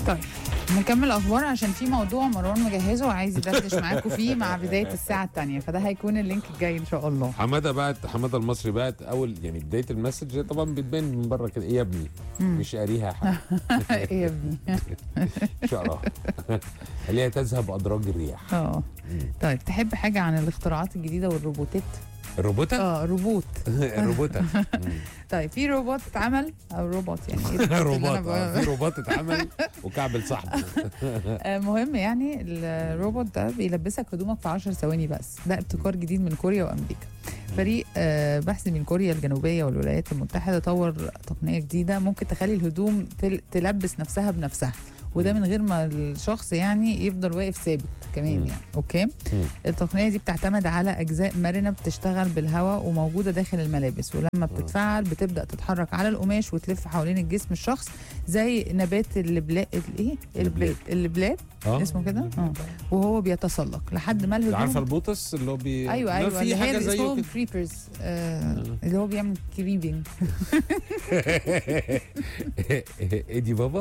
طيب نكمل اخبار عشان في موضوع مروان مجهزه وعايز يدردش معاكم فيه مع بدايه الساعه الثانيه فده هيكون اللينك الجاي ان شاء الله حماده بعت حماده المصري بعت اول يعني بدايه المسج طبعا بتبان من بره كده ايه يا ابني مش قاريها حاجه ايه يا ابني مش قراها خليها تذهب ادراج الرياح اه طيب تحب حاجه عن الاختراعات الجديده والروبوتات الروبوتة اه روبوت الروبوتة طيب في روبوت اتعمل او روبوت يعني إيه الروبوت اللي روبوت أنا آه، بقول- في روبوت اتعمل وكعبل صاحبه آه، مهم يعني الروبوت ده بيلبسك هدومك في 10 ثواني بس ده ابتكار جديد من كوريا وامريكا فريق آه، بحث من كوريا الجنوبيه والولايات المتحده طور تقنيه جديده ممكن تخلي الهدوم تل- تلبس نفسها بنفسها وده من غير ما الشخص يعني يفضل واقف ثابت كمان مم. يعني اوكي التقنيه دي بتعتمد على اجزاء مرنه بتشتغل بالهواء وموجوده داخل الملابس ولما بتتفعل بتبدا تتحرك على القماش وتلف حوالين الجسم الشخص زي نبات اللبلاد الايه البلاد اللبلاد اه اسمه كده اه وهو بيتسلق لحد ما عارفه الهدوم البوتس اللي هو بي ايوه لا، ايوه في اللي هي حاجه اللي زيه اسمهم كده كريبرز آه اللي هو بيعمل كريبنج ايدي بابا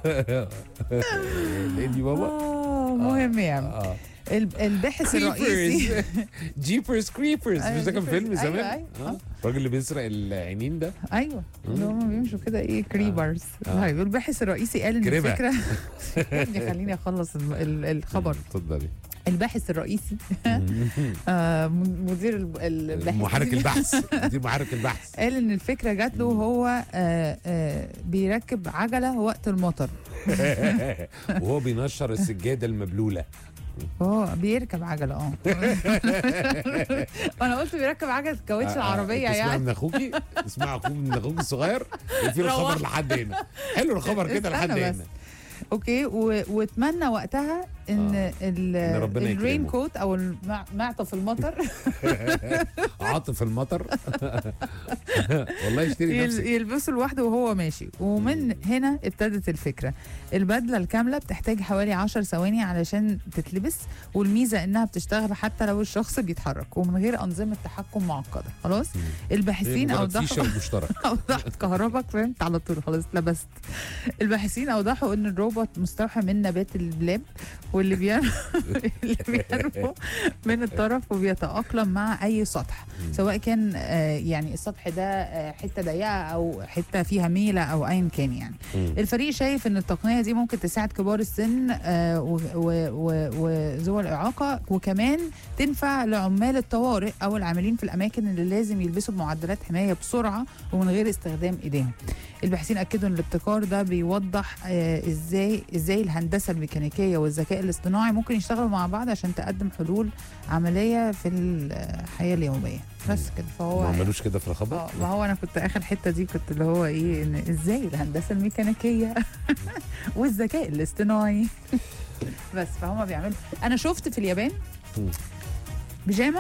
ايدي بابا اه مهم يعني اه الب- الباحث الرئيسي جيبرز كريبرز أيوة، مش ده كان Jeepers. فيلم أيوة، زمان أيوة. آه. الراجل اللي بيسرق العينين ده ايوه اللي هم بيمشوا كده ايه كريبرز آه. طيب الباحث الرئيسي قال ان كريبة. الفكره يا ابني خليني اخلص الم- ال- الخبر اتفضلي الباحث الرئيسي آه، م- مدير الب- الباحث محرك البحث دي محرك البحث قال ان الفكره جات له وهو آه، آه، بيركب عجله وقت المطر وهو بينشر السجاده المبلوله هو بيركب عجله اه انا قلت بيركب عجله كاوتش آه، آه، العربيه تسمع يعني من اخوكي اسمع اخوك من اخوك الصغير في الخبر روح. لحد هنا حلو الخبر كده استنى لحد بس. هنا اوكي و... واتمنى وقتها ان آه. ال... إن ربنا الرين يكرمه. كوت او المع- معطف المطر عاطف المطر والله اشتري يل... نفسك يلبسه لوحده وهو ماشي ومن هنا ابتدت الفكره البدله الكامله بتحتاج حوالي 10 ثواني علشان تتلبس والميزه انها بتشتغل حتى لو الشخص بيتحرك ومن غير انظمه تحكم معقده خلاص الباحثين هي مجرد اوضحوا فيشه مشترك اوضحت كهربك فهمت على طول خلاص لبست الباحثين اوضحوا ان الروبوت مستوحى من نبات البلاب واللي بينمو اللي بينمو من الطرف وبيتاقلم مع اي سطح سواء كان آه، يعني السطح ده آه، حته ضيقه او حته فيها ميله او ايا كان يعني مم. الفريق شايف ان التقنيه دي ممكن تساعد كبار السن آه، و- و- و- وذوي الاعاقه وكمان تنفع لعمال الطوارئ او العاملين في الاماكن اللي لازم يلبسوا بمعدلات حمايه بسرعه ومن غير استخدام ايديهم الباحثين اكدوا ان الابتكار ده بيوضح آه، ازاي ازاي الهندسه الميكانيكيه والذكاء الاصطناعي ممكن يشتغلوا مع بعض عشان تقدم حلول عمليه في الحياه اليوميه بس كده فهو ما عملوش كده في الخبر اه ما هو انا كنت اخر حته دي كنت اللي هو ايه ان ازاي الهندسه الميكانيكيه والذكاء الاصطناعي بس فهم بيعملوا انا شفت في اليابان مم. بيجامه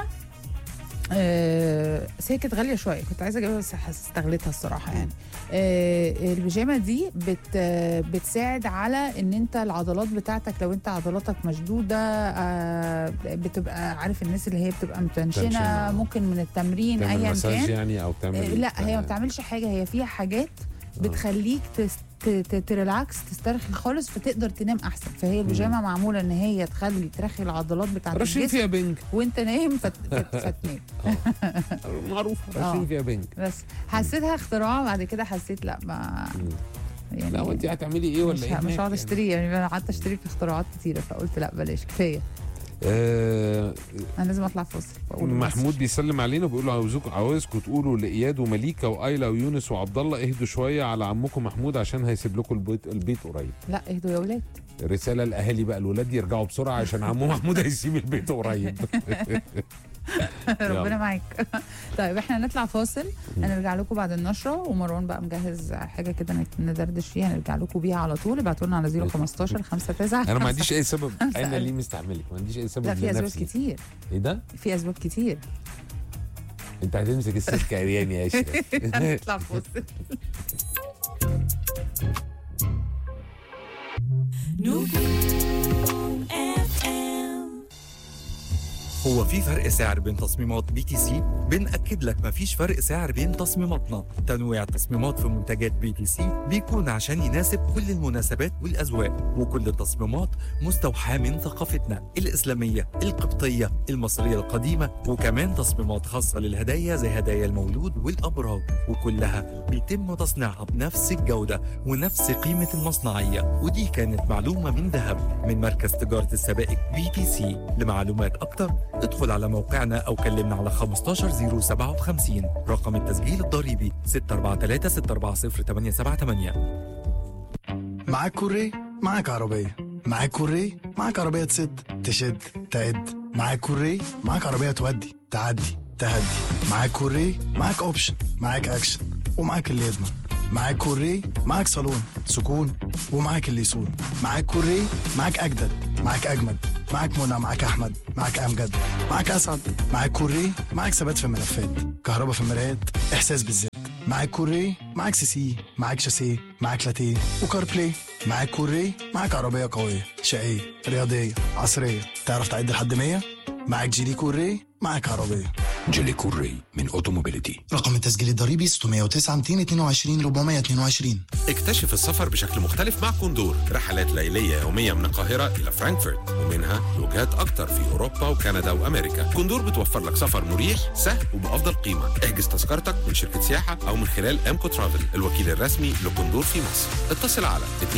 آه بس هي كانت غاليه شويه كنت عايزه اجيبها بس حس- استغلتها الصراحه يعني آه البيجامه دي بت آه، بتساعد على ان انت العضلات بتاعتك لو انت عضلاتك مشدوده آه بتبقى عارف الناس اللي هي بتبقى متنشنه متنشنة. ممكن من التمرين تعمل ايا مساج كان يعني او تعمل آه، لا هي ما بتعملش حاجه هي فيها حاجات بتخليك تس... ت- ت- تريلاكس تسترخي خالص فتقدر تنام احسن فهي البيجامه معموله ان هي تخلي ترخي العضلات بتاعت رشين الجسم فيها بنج وانت نايم فت... فت... فتنام معروف آه. رشين فيها بنج بس حسيتها اختراع بعد كده حسيت لا ما مم. يعني لا وانت هتعملي ايه مش ولا ايه ه- مش هناك هقعد يعني؟ اشتري يعني انا قعدت اشتري في اختراعات كتيره فقلت لا بلاش كفايه آه انا لازم اطلع فاصل وأقول محمود مصر. بيسلم علينا وبيقول له عاوزكم عاوزكم تقولوا لاياد ومليكه وايلا ويونس وعبد الله اهدوا شويه على عمكم محمود عشان هيسيب لكم البيت البيت قريب لا اهدوا يا ولاد رساله الاهالي بقى الولاد يرجعوا بسرعه عشان عمو محمود هيسيب البيت قريب ربنا يلا. معاك طيب احنا نطلع فاصل هنرجع لكم بعد النشره ومروان بقى مجهز حاجه كده نت- ندردش فيها نرجع لكم بيها على طول ابعتوا لنا على 015 59 انا ما عنديش اي سبب خمسة انا ألف. ليه مستحملك ما عنديش اي سبب لا في اسباب لنفسي. كتير ايه ده في اسباب كتير انت هتمسك السلك عريان يا اشرف هنطلع فاصل نجوم FM هو هو في فرق سعر بين تصميمات بي تي سي؟ بنأكد لك مفيش فرق سعر بين تصميماتنا تنويع التصميمات في منتجات بي تي سي بيكون عشان يناسب كل المناسبات والأذواق وكل التصميمات مستوحاة من ثقافتنا الإسلامية القبطية المصرية القديمة وكمان تصميمات خاصة للهدايا زي هدايا المولود والأبراج وكلها بيتم تصنيعها بنفس الجودة ونفس قيمة المصنعية ودي كانت معلومة من ذهب من مركز تجارة السبائك بي تي سي لمعلومات أكتر ادخل على موقعنا أو كلمنا على 15057 رقم التسجيل الضريبي 643 640 معاك كوري معاك عربية معاك كوري معاك عربية تسد تشد تعد معاك كوري معاك عربية تودي تعدي تهدي معاك كوري معاك اوبشن معاك اكشن ومعاك اللي يضمن معاك كوري معاك صالون سكون ومعاك اللي يسون معاك كوري معاك اجدد معاك اجمد معاك منى معاك احمد معاك امجد معاك اسعد معاك كوري معاك ثبات في الملفات كهرباء في المرايات احساس بالذات معاك كوري معاك سي سي معاك شاسيه معاك لاتيه وكار بلاي معاك كوري معاك عربية قوية شقية رياضية عصرية تعرف تعد لحد 100 معاك جيلي كوري معاك عربية جيلي كوري من اوتوموبيليتي رقم التسجيل الضريبي 609 222 422 اكتشف السفر بشكل مختلف مع كوندور رحلات ليلية يومية من القاهرة إلى فرانكفورت ومنها وجهات أكتر في أوروبا وكندا وأمريكا كوندور بتوفر لك سفر مريح سهل وبأفضل قيمة احجز تذكرتك من شركة سياحة أو من خلال أمكو ترافل الوكيل الرسمي لكوندور في مصر اتصل على 25771745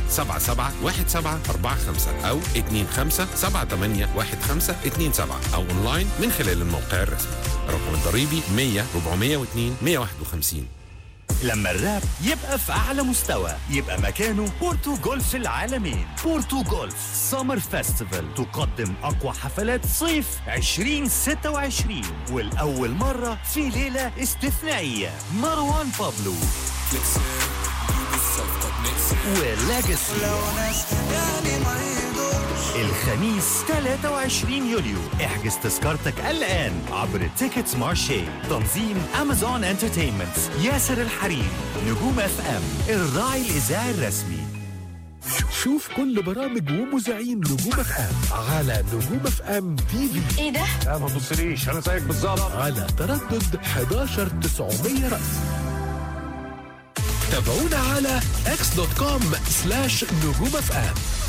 أو 25781527 أو أونلاين من خلال الموقع الرسمي الرقم الضريبي 100 402 151 لما الراب يبقى في أعلى مستوى يبقى مكانه بورتو جولف العالمين بورتو جولف سمر فيستيفال تقدم أقوى حفلات صيف 2026 والأول مرة في ليلة استثنائية مروان بابلو ولاجاسي الخميس 23 يوليو احجز تذكرتك الآن عبر تيكتس مارشي تنظيم أمازون انترتينمنت ياسر الحريري نجوم اف ام الراعي الإذاعي الرسمي شوف كل برامج ومذيعين نجوم اف ام على نجوم اف ام تي في ايه ده؟ لا ما تبصليش انا زيك بالظبط على تردد 11900 رأس تابعونا على x.com سلاش نجوم اف ام